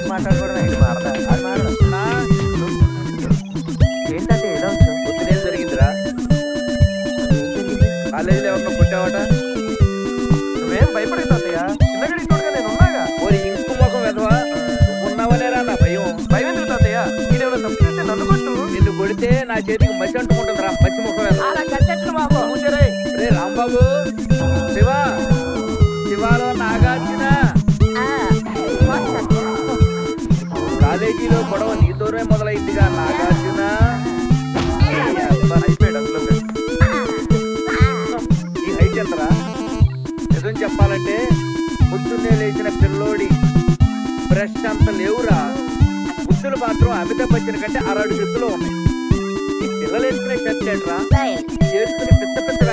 గురించి మాట్లాడుకోవడం ఏంటి మారదా అది మారదా ఏంటంటే ఎలా వచ్చావు పొద్దునేం జరిగిందిరా కాలేజీలో ఎవరినో పుట్టావట నువ్వేం భయపడే తాతయ్య చిన్నగడి తోడుగా నేను ఉన్నాగా ఓరి ఇంకు ముఖం వెధవా నువ్వు ఉన్నావనేరా నా భయం భయం ఎందుకు తాతయ్య నేనేమైనా తప్పు చేస్తే నన్ను కొట్టు నిన్ను కొడితే నా చేతికి మసి అంటుకుంటుందిరా మసి ముఖం వెధవా అలా కట్టెట్లు బాబు కూర్చోరే రే రాంబాబు శివ శివాలో నాగార్జున కాలేజీలో గొడవ నీతోనే మొదలైందిగా నాగార్జున ఈ అబ్బ అయిపోయాడు అందులో పెట్టి. ఈ హైట్ ఎంతరా నిజం చెప్పాలంటే పొద్దున్నే లేచిన పిల్లోడి బ్రష్ అంత లేవురా బుద్ధులు మాత్రం అమితాబ్ బచ్చన్ కంటే అరడు ఎత్తులో ఉన్నాయి ఈ పిల్లలు వేసుకునే షర్ట్ ఏంట్రా చేసుకుని పెద్ద పెద్ద